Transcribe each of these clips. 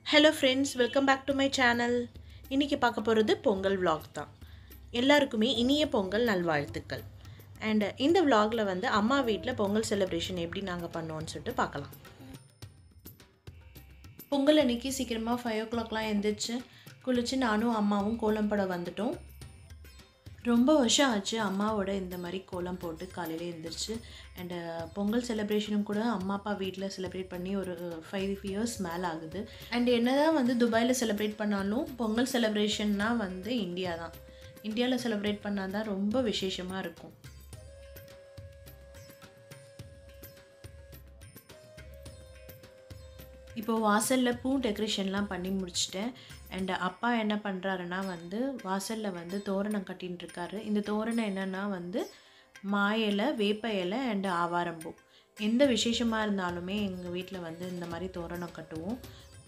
hello friends welcome back to my channel இன்றைக்கி பார்க்க போகிறது பொங்கல் vlog தான் எல்லாருக்குமே இனிய பொங்கல் நல்வாழ்த்துக்கள் அண்ட் இந்த vlogல வந்து அம்மா வீட்டில் பொங்கல் செலிப்ரேஷன் எப்படி நாங்கள் பண்ணுவோம்னு சொல்லிட்டு பார்க்கலாம் பொங்கல் அன்னைக்கு சீக்கிரமாக ஃபைவ் ஓ கிளாக்லாம் எழுந்திரிச்சு குளித்து நானும் அம்மாவும் கோலம் போட வந்துட்டோம் ரொம்ப வருஷம் ஆச்சு அம்மாவோட இந்த மாதிரி கோலம் போட்டு காலையில் எழுந்திரிச்சு அண்டு பொங்கல் செலிப்ரேஷனும் கூட அம்மா அப்பா வீட்டில் செலிப்ரேட் பண்ணி ஒரு ஃபைவ் இயர்ஸ் மேலே ஆகுது அண்ட் என்ன தான் வந்து துபாயில் செலிப்ரேட் பண்ணாலும் பொங்கல் செலிப்ரேஷன்னா வந்து இந்தியா தான் இந்தியாவில் செலிப்ரேட் பண்ணால் தான் ரொம்ப விசேஷமாக இருக்கும் இப்போது வாசலில் பூ டெக்கரேஷன்லாம் பண்ணி முடிச்சிட்டேன் அண்ட் அப்பா என்ன பண்ணுறாருன்னா வந்து வாசலில் வந்து தோரணம் கட்டின்னு இருக்காரு இந்த தோரணம் என்னென்னா வந்து மா இலை வேப்ப இலை அண்டு ஆவாரம்பூ எந்த விசேஷமாக இருந்தாலுமே எங்கள் வீட்டில் வந்து இந்த மாதிரி தோரணம் கட்டுவோம்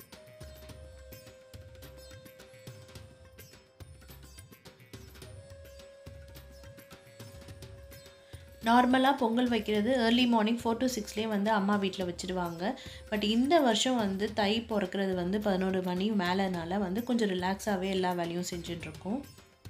நார்மலாக பொங்கல் வைக்கிறது ஏர்லி மார்னிங் ஃபோர் டு சிக்ஸ்லேயே வந்து அம்மா வீட்டில் வச்சுடுவாங்க பட் இந்த வருஷம் வந்து தை பிறக்கிறது வந்து பதினோரு மணி மேலேனால வந்து கொஞ்சம் ரிலாக்ஸாகவே எல்லா வேலையும் செஞ்சுட்ருக்கோம்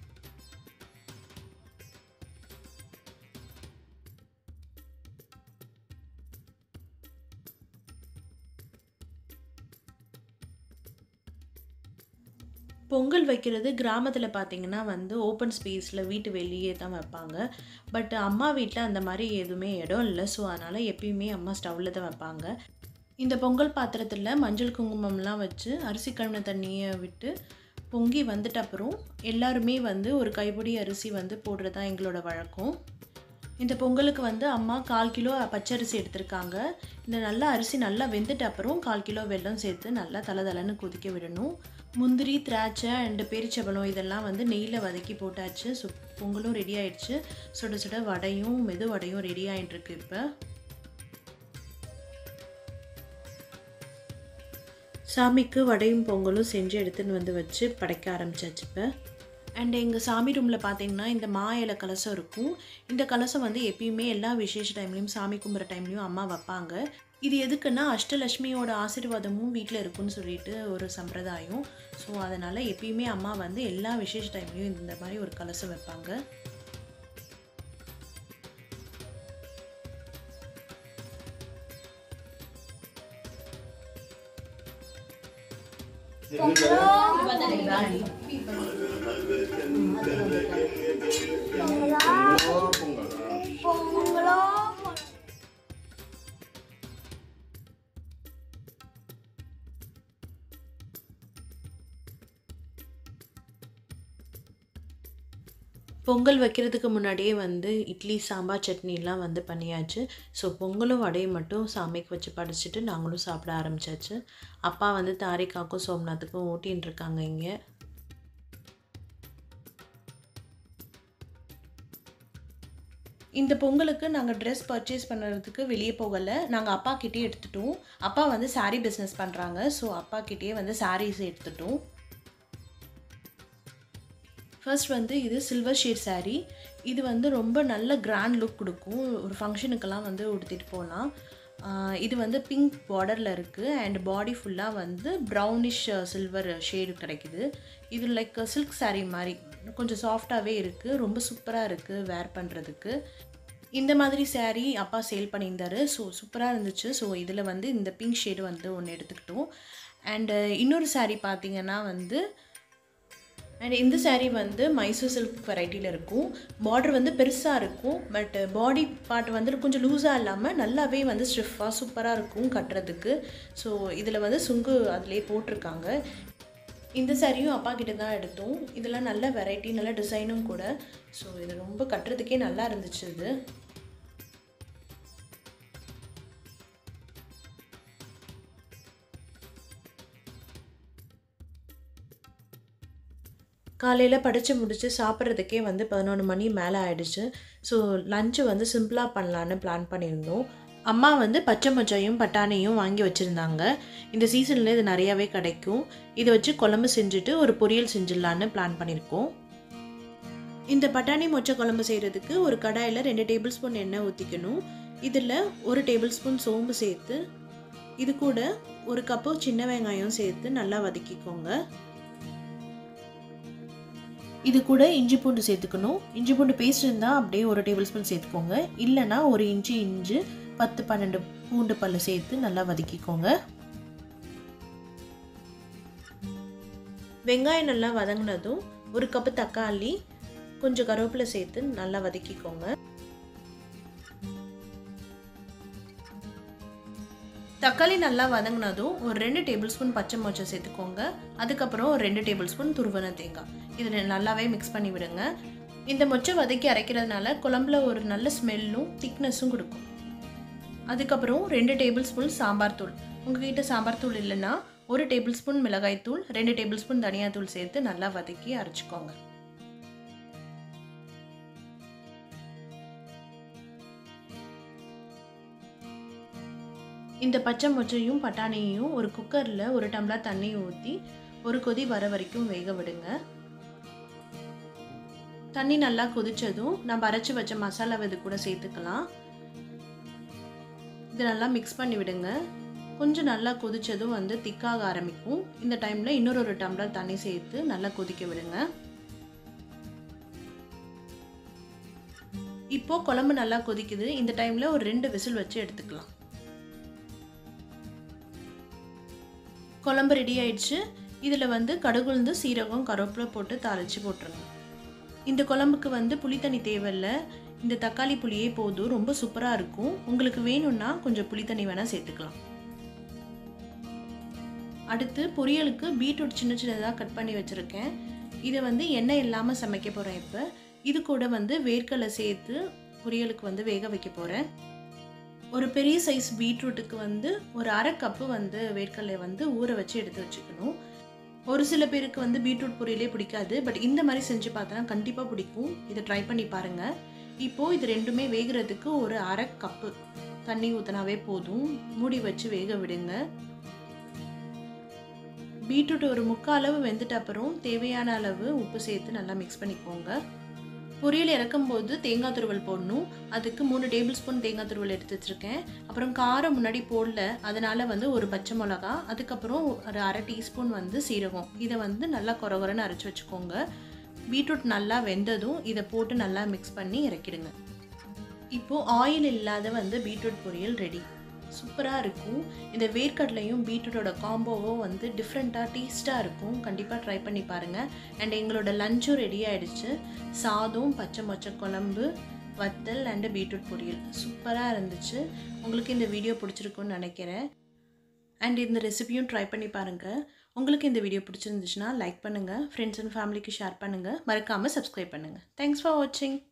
பொங்கல் வைக்கிறது கிராமத்தில் பார்த்தீங்கன்னா வந்து ஓப்பன் ஸ்பேஸில் வீட்டு வெளியே தான் வைப்பாங்க பட் அம்மா வீட்டில் அந்த மாதிரி எதுவுமே இடம் இல்லை ஸோ அதனால் எப்பயுமே அம்மா ஸ்டவ்வில் தான் வைப்பாங்க இந்த பொங்கல் பாத்திரத்தில் மஞ்சள் குங்குமம்லாம் வச்சு அரிசி கழுவின தண்ணியை விட்டு பொங்கி வந்துட்ட அப்புறம் எல்லாருமே வந்து ஒரு கைப்பிடி அரிசி வந்து போடுறது தான் எங்களோட வழக்கம் இந்த பொங்கலுக்கு வந்து அம்மா கால் கிலோ பச்சரிசி எடுத்திருக்காங்க இந்த நல்லா அரிசி நல்லா வெந்துட்ட அப்புறம் கால் கிலோ வெல்லம் சேர்த்து நல்லா தலை தலைன்னு கொதிக்க விடணும் முந்திரி திராட்சை அண்டு பேரிச்சபழம் இதெல்லாம் வந்து நெய்யில் வதக்கி போட்டாச்சு ஸோ பொங்கலும் ரெடி ஆயிடுச்சு சுட சுட வடையும் மெது வடையும் ரெடி ஆகிட்டுருக்கு இப்போ சாமிக்கு வடையும் பொங்கலும் செஞ்சு எடுத்துன்னு வந்து வச்சு படைக்க ஆரம்பிச்சாச்சு இப்போ அண்ட் எங்கள் சாமி ரூமில் பார்த்தீங்கன்னா இந்த மா இலை கலசம் இருக்கும் இந்த கலசம் வந்து எப்பயுமே எல்லா விசேஷ டைம்லையும் சாமி கும்பிட்ற டைம்லையும் அம்மா வைப்பாங்க இது எதுக்குன்னா அஷ்டலட்சுமியோட ஆசீர்வாதமும் வீட்டில் இருக்குன்னு சொல்லிட்டு ஒரு சம்பிரதாயம் ஸோ அதனால் எப்பயுமே அம்மா வந்து எல்லா விசேஷ டைம்லையும் இந்த மாதிரி ஒரு கலசம் வைப்பாங்க பொங்கல் வைக்கிறதுக்கு முன்னாடியே வந்து இட்லி சாம்பார் சட்னிலாம் வந்து பண்ணியாச்சு ஸோ பொங்கலும் வடையும் மட்டும் சாமிக்கு வச்சு படைச்சிட்டு நாங்களும் சாப்பிட ஆரம்பிச்சாச்சு அப்பா வந்து தாரிக்காக்கும் சோம்நாத்துக்கும் ஊட்டின்னு இருக்காங்க இங்கே இந்த பொங்கலுக்கு நாங்கள் ட்ரெஸ் பர்ச்சேஸ் பண்ணுறதுக்கு வெளியே போகலை நாங்கள் அப்பா கிட்டே எடுத்துட்டோம் அப்பா வந்து சாரீ பிஸ்னஸ் பண்ணுறாங்க ஸோ அப்பா கிட்டேயே வந்து சாரீஸ் எடுத்துட்டோம் ஃபர்ஸ்ட் வந்து இது சில்வர் ஷேட் saree இது வந்து ரொம்ப நல்ல கிராண்ட் லுக் கொடுக்கும் ஒரு ஃபங்க்ஷனுக்கெல்லாம் வந்து உடுத்திட்டு போகலாம் ஆஹ் இது வந்து பிங்க் பார்டரில் இருக்குது அண்ட் பாடி ஃபுல்லாக வந்து ப்ரௌனிஷ் சில்வர் ஷேடு கிடைக்குது இது லைக் சில்க் saree மாதிரி கொஞ்சம் சாஃப்டாகவே இருக்குது ரொம்ப சூப்பராக இருக்குது வேர் பண்ணுறதுக்கு இந்த மாதிரி saree அப்பா சேல் பண்ணியிருந்தாரு ஸோ சூப்பராக இருந்துச்சு ஸோ இதில் வந்து இந்த பிங்க் ஷேடு வந்து ஒன்று எடுத்துக்கிட்டோம் அண்டு இன்னொரு saree பார்த்தீங்கன்னா வந்து அண்ட் இந்த saree வந்து மைசூர் சில்க் வெரைட்டியில் இருக்கும் பார்டர் வந்து பெருசாக இருக்கும் பட் பாடி பார்ட் வந்து கொஞ்சம் லூஸாக இல்லாமல் நல்லாவே வந்து ஸ்டிஃபாக சூப்பராக இருக்கும் கட்டுறதுக்கு ஸோ இதில் வந்து சுங்கு அதிலே போட்டிருக்காங்க இந்த சாரியும் அப்பா கிட்ட தான் எடுத்தோம் இதெல்லாம் நல்ல வெரைட்டி நல்ல டிசைனும் கூட ஸோ இது ரொம்ப கட்டுறதுக்கே நல்லா இருந்துச்சு இது காலையில் படித்து முடித்து சாப்பிட்றதுக்கே வந்து பதினொன்று மணி மேலே ஆயிடுச்சு ஸோ லஞ்சு வந்து சிம்பிளாக பண்ணலான்னு பிளான் பண்ணியிருந்தோம் அம்மா வந்து பச்சை மொச்சையும் பட்டாணியும் வாங்கி வச்சுருந்தாங்க இந்த சீசனில் இது நிறையாவே கிடைக்கும் இதை வச்சு குழம்பு செஞ்சுட்டு ஒரு பொரியல் செஞ்சிடலான்னு பிளான் பண்ணியிருக்கோம் இந்த பட்டாணி மொச்சை குழம்பு செய்கிறதுக்கு ஒரு கடாயில் ரெண்டு டேபிள் ஸ்பூன் எண்ணெய் ஊற்றிக்கணும் இதில் ஒரு டேபிள் ஸ்பூன் சோம்பு சேர்த்து இது கூட ஒரு கப்பு சின்ன வெங்காயம் சேர்த்து நல்லா வதக்கிக்கோங்க இது கூட இஞ்சி பூண்டு சேர்த்துக்கணும் இஞ்சி பூண்டு பேஸ்ட் இருந்தால் அப்படியே ஒரு டேபிள் ஸ்பூன் சேர்த்துக்கோங்க இல்லைனா ஒரு இன்ச்சு இஞ்சி பத்து பன்னெண்டு பூண்டு பல்லு சேர்த்து நல்லா வதக்கிக்கோங்க வெங்காயம் நல்லா வதங்கினதும் ஒரு கப்பு தக்காளி கொஞ்சம் கருவேப்பிலை சேர்த்து நல்லா வதக்கிக்கோங்க தக்காளி நல்லா வதங்கினதும் ஒரு ரெண்டு டேபிள் ஸ்பூன் பச்சை மொச்சை சேர்த்துக்கோங்க அதுக்கப்புறம் ஒரு ரெண்டு டேபிள் ஸ்பூன் துருவன தேங்காய் இதில் நல்லாவே மிக்ஸ் பண்ணி விடுங்க இந்த மொச்சை வதக்கி அரைக்கிறதுனால குழம்புல ஒரு நல்ல ஸ்மெல்லும் திக்னஸும் கொடுக்கும் அதுக்கப்புறம் ரெண்டு டேபிள் ஸ்பூன் சாம்பார் தூள் உங்ககிட்ட சாம்பார் தூள் இல்லைன்னா ஒரு டேபிள் ஸ்பூன் மிளகாய் தூள் ரெண்டு டேபிள் ஸ்பூன் தனியாத்தூள் சேர்த்து நல்லா வதக்கி அரைச்சிக்கோங்க இந்த பச்சை மொச்சையும் பட்டாணியையும் ஒரு குக்கரில் ஒரு டம்ளர் தண்ணி ஊற்றி ஒரு கொதி வர வரைக்கும் வேக விடுங்க தண்ணி நல்லா கொதிச்சதும் நம்ம அரைச்சி வச்ச மசாலாவை இது கூட சேர்த்துக்கலாம் இது நல்லா மிக்ஸ் பண்ணி விடுங்க கொஞ்சம் நல்லா கொதிச்சதும் வந்து திக்காக ஆரம்பிக்கும் இந்த டைமில் இன்னொரு ஒரு டம்ளர் தண்ணி சேர்த்து நல்லா கொதிக்க விடுங்க இப்போ குழம்பு நல்லா கொதிக்குது இந்த டைமில் ஒரு ரெண்டு விசில் வச்சு எடுத்துக்கலாம் குழம்பு ரெடி ஆயிடுச்சு இதில் வந்து கடுகுழுந்து சீரகம் கருவேப்பிலை போட்டு தாளித்து போட்டுருங்க இந்த குழம்புக்கு வந்து புளித்தண்ணி தேவையில்ல இந்த தக்காளி புளியே போதும் ரொம்ப சூப்பராக இருக்கும் உங்களுக்கு வேணும்னா கொஞ்சம் புளித்தண்ணி வேணால் சேர்த்துக்கலாம் அடுத்து பொரியலுக்கு பீட்ரூட் சின்ன சின்னதாக கட் பண்ணி வச்சுருக்கேன் இதை வந்து எண்ணெய் இல்லாமல் சமைக்க போகிறேன் இப்போ இது கூட வந்து வேர்க்கடலை சேர்த்து பொரியலுக்கு வந்து வேக வைக்க போகிறேன் ஒரு பெரிய சைஸ் பீட்ரூட்டுக்கு வந்து ஒரு அரை கப்பு வந்து வேர்க்கடலை வந்து ஊற வச்சு எடுத்து வச்சுக்கணும் ஒரு சில பேருக்கு வந்து பீட்ரூட் பொரியலே பிடிக்காது பட் இந்த மாதிரி செஞ்சு பார்த்தோன்னா கண்டிப்பாக பிடிக்கும் இதை ட்ரை பண்ணி பாருங்கள் இப்போது இது ரெண்டுமே வேகிறதுக்கு ஒரு அரை கப்பு தண்ணி ஊற்றினாவே போதும் மூடி வச்சு வேக விடுங்க பீட்ரூட் ஒரு முக்கால் அளவு வெந்துட்ட அப்புறம் தேவையான அளவு உப்பு சேர்த்து நல்லா மிக்ஸ் பண்ணிக்கோங்க பொரியல் இறக்கும்போது தேங்காய் துருவல் போடணும் அதுக்கு மூணு டேபிள் ஸ்பூன் தேங்காய் துருவல் எடுத்து வச்சுருக்கேன் அப்புறம் காரம் முன்னாடி போடல அதனால் வந்து ஒரு பச்சை மிளகா அதுக்கப்புறம் ஒரு அரை டீஸ்பூன் வந்து சீரகம் இதை வந்து நல்லா குறகுறன்னு அரைச்சி வச்சுக்கோங்க பீட்ரூட் நல்லா வெந்ததும் இதை போட்டு நல்லா மிக்ஸ் பண்ணி இறக்கிடுங்க இப்போது ஆயில் இல்லாத வந்து பீட்ரூட் பொரியல் ரெடி சூப்பராக இருக்கும் இந்த வேர்க்கடலையும் பீட்ரூட்டோட காம்போவும் வந்து டிஃப்ரெண்ட்டாக டேஸ்ட்டாக இருக்கும் கண்டிப்பாக ட்ரை பண்ணி பாருங்கள் அண்ட் எங்களோட லஞ்சும் ரெடி ஆகிடுச்சு சாதம் பச்சை மொச்சை குழம்பு வத்தல் அண்டு பீட்ரூட் பொரியல் சூப்பராக இருந்துச்சு உங்களுக்கு இந்த வீடியோ பிடிச்சிருக்குன்னு நினைக்கிறேன் அண்ட் இந்த ரெசிபியும் ட்ரை பண்ணி பாருங்கள் உங்களுக்கு இந்த வீடியோ பிடிச்சிருந்துச்சுன்னா லைக் பண்ணுங்கள் ஃப்ரெண்ட்ஸ் அண்ட் ஃபேமிலிக்கு ஷேர் பண்ணுங்கள் மறக்காமல் சப்ஸ்கிரைப் பண்ணுங்கள் தேங்க்ஸ் ஃபார் வாட்சிங்